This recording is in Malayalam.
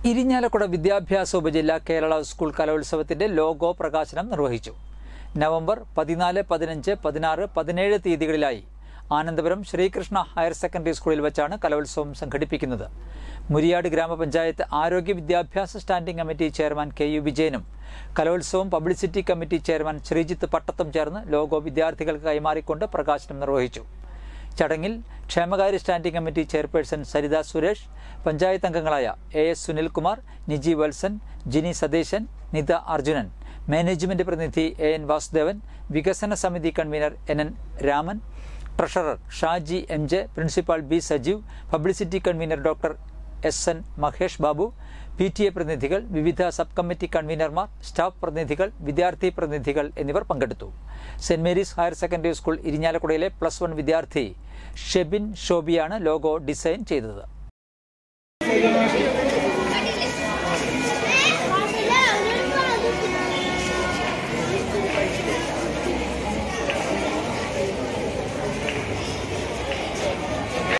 ഇരിഞ്ഞാലക്കുട വിദ്യാഭ്യാസ ഉപജില്ല കേരള സ്കൂൾ കലോത്സവത്തിന്റെ ലോഗോ പ്രകാശനം നിർവഹിച്ചു നവംബർ പതിനാല് പതിനഞ്ച് പതിനാറ് പതിനേഴ് തീയതികളിലായി ആനന്ദപുരം ശ്രീകൃഷ്ണ ഹയർ സെക്കൻഡറി സ്കൂളിൽ വെച്ചാണ് കലോത്സവം സംഘടിപ്പിക്കുന്നത് മുരിയാട് ഗ്രാമപഞ്ചായത്ത് ആരോഗ്യ വിദ്യാഭ്യാസ standing committee chairman K U വിജയനും കലോത്സവം പബ്ലിസിറ്റി കമ്മിറ്റി ചെയർമാൻ ശ്രീജിത്ത് പട്ടത്തും ചേർന്ന് ലോഗോ വിദ്യാർത്ഥികൾക്ക് കൈമാറിക്കൊണ്ട് പ്രകാശനം നിർവഹിച്ചു ചടങ്ങിൽ ക്ഷേമകാര്യ standing committee chairperson Saritha Suresh panchayat അംഗങ്ങളായ A S Sunilkumar Niji Valsan Jini Satheesan Nitha Arjunan management പ്രതിനിധി എ എൻ വാസുദേവൻ വികസന സമിതി convener N N Raman treasurer Shaji M J principal B Sajeev publicity convener doctor S N Mahesh Babu P T A പ്രതിനിധികൾ വിവിധ സബ് കമ്മിറ്റി കൺവീനർമാർ സ്റ്റാഫ് പ്രതിനിധികൾ വിദ്യാർത്ഥി പ്രതിനിധികൾ എന്നിവർ പങ്കെടുത്തു saint Mary's higher secondary school ഇരിഞ്ഞാലക്കുടയിലെ പ്ലസ് വൺ വിദ്യാർത്ഥി ഷെബിൻ ഷോബിയാണ് ലോഗോ ഡിസൈൻ ചെയ്തത്